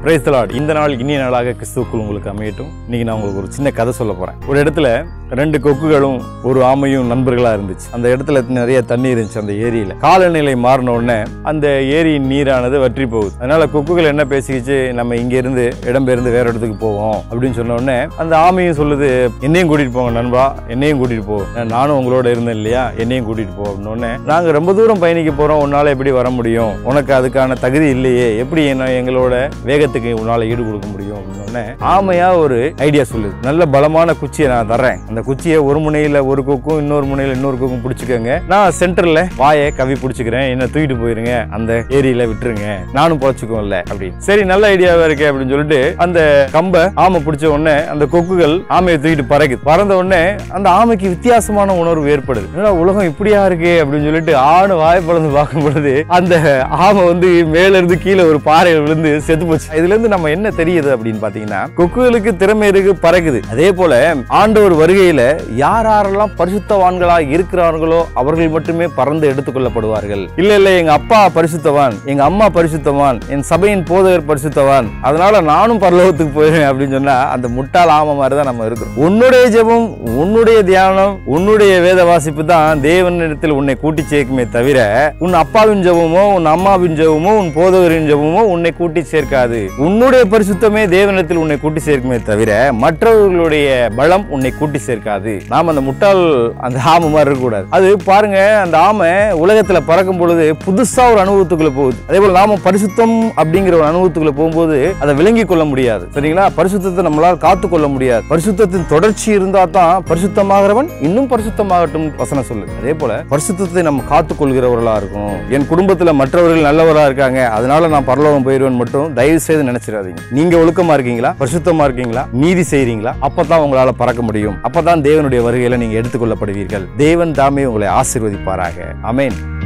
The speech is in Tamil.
பிரைஸ் லார்ட் இந்த நாள் இனிய நாளாக கிறிஸ்துவுக்குள் உங்களுக்கு அமையட்டும் இன்னைக்கு நான் உங்களுக்கு ஒரு சின்ன கதை சொல்ல போறேன் ஒரு இடத்துல ரெண்டு கொக்குகளும் ஒரு ஆமையும் நண்பர்களா இருந்துச்சு அந்த இடத்துல நிறைய தண்ணி இருந்துச்சு அந்த ஏரியில காலநிலை மாறின உடனே அந்த ஏரியின் நீரானது வற்றி போகுது அதனால கொக்குகள் என்ன பேசிக்கிச்சு நம்ம இங்க இருந்து இடம்பெயர்ந்து வேற இடத்துக்கு போவோம் அப்படின்னு சொன்ன உடனே அந்த ஆமையும் சொல்லுது என்னையும் கூட்டிட்டு போங்க நண்பா என்னையும் கூட்டிட்டு போ நானும் உங்களோட இருந்தேன் இல்லையா என்னையும் கூட்டிட்டு போ அப்படின்னு உடனே நாங்க ரொம்ப தூரம் பயணிக்க போறோம் உன்னால எப்படி வர முடியும் உனக்கு அதுக்கான தகுதி இல்லையே எப்படி என்ன எங்களோட வேகத்துக்கு உன்னால ஈடு கொடுக்க முடியும் அப்படின்னு உடனே ஆமையா ஒரு ஐடியா சொல்லுது நல்ல பலமான குச்சியை நான் தர்றேன் அந்த குச்சியை ஒரு முனையில ஒரு கொக்கும் இன்னொரு முனையில இன்னொரு கொக்கும் பிடிச்சிக்கோங்க நான் சென்டர்ல வாயை கவி பிடிச்சிக்கிறேன் என்ன தூக்கிட்டு போயிருங்க அந்த ஏரியில விட்டுருங்க நானும் பொழைச்சுக்குவோம்ல அப்படின்னு சரி நல்ல ஐடியாவா இருக்கே அப்படின்னு சொல்லிட்டு அந்த கம்பை ஆமை பிடிச்ச உடனே அந்த கொக்குகள் ஆமையை தூக்கிட்டு பறக்குது பறந்த உடனே அந்த ஆமைக்கு வித்தியாசமான உணர்வு ஏற்படுது என்னடா உலகம் இப்படியா இருக்கு அப்படின்னு சொல்லிட்டு ஆணு வாய் பழந்து பார்க்கும் பொழுது அந்த ஆமை வந்து மேல இருந்து கீழே ஒரு பாறையில் விழுந்து செத்து போச்சு இதுல இருந்து நம்ம என்ன தெரியுது அப்படின்னு பாத்தீங்கன்னா கொக்குகளுக்கு திறமை இருக்கு பறக்குது அதே போல ஆண்டவர் வருகையில யார் யாரெல்லாம் பரிசுத்தவான்களா இருக்கிறார்களோ அவர்கள் மட்டுமே பறந்து எடுத்துக்கொள்ளப்படுவார்கள் இல்ல இல்ல எங்க அப்பா பரிசுத்தவான் எங்க அம்மா பரிசுத்தவான் என் சபையின் போதகர் பரிசுத்தவான் அதனால நானும் பரலோகத்துக்கு போயிருவேன் அப்படின்னு சொன்னா அந்த முட்டாள் ஆமை மாதிரி தான் நம்ம இருக்கிறோம் உன்னுடைய ஜெபம் உன்னுடைய தியானம் உன்னுடைய வேத வாசிப்பு தான் தேவனிடத்தில் உன்னை கூட்டி சேர்க்குமே தவிர உன் அப்பாவின் ஜெபமோ உன் அம்மாவின் ஜெபமோ உன் போதகரின் ஜெபமோ உன்னை கூட்டி சேர்க்காது உன்னுடைய பரிசுத்தமே தேவனிடத்தில் உன்னை கூட்டி சேர்க்குமே தவிர மற்றவர்களுடைய பலம் உன்னை கூட்டி சேர்க்காது நாம் அந்த முட்டாள் அந்த ஆமை மாதிரி இருக்கக்கூடாது அது பாருங்க அந்த ஆமை உலகத்துல பறக்கும் பொழுது புதுசா ஒரு அனுபவத்துக்குள்ள போகுது அதே போல நாம பரிசுத்தம் அப்படிங்கிற ஒரு அனுபவத்துக்குள்ள போகும்போது அதை விளங்கி கொள்ள முடியாது சரிங்களா பரிசுத்தத்தை நம்மளால் காத்து கொள்ள முடியாது பரிசுத்தத்தின் தொடர்ச்சி இருந்தா தான் பரிசுத்தமாகிறவன் இன்னும் பரிசுத்தமாகட்டும் வசனம் சொல்லு அதே போல பரிசுத்தத்தை நம்ம காத்து கொள்கிறவர்களா இருக்கும் என் குடும்பத்துல மற்றவர்கள் நல்லவரா இருக்காங்க அதனால நான் பரலோகம் போயிருவேன் மட்டும் தயவு செய்து நினைச்சிடாதீங்க நீங்க ஒழுக்கமா இருக்கீங்களா பரிசுத்தமா இருக்கீங்களா நீதி செய்றீங்களா அப்பதான் உங்களால பறக்க முடியும் அப்பதான் தேவனுடைய வருகையில நீங்க எடுத்துக்கொள்ளப்படுவீர்கள் தேவன் தாமே உங்களை ஆசீர்வதிப்பாராக அமேன்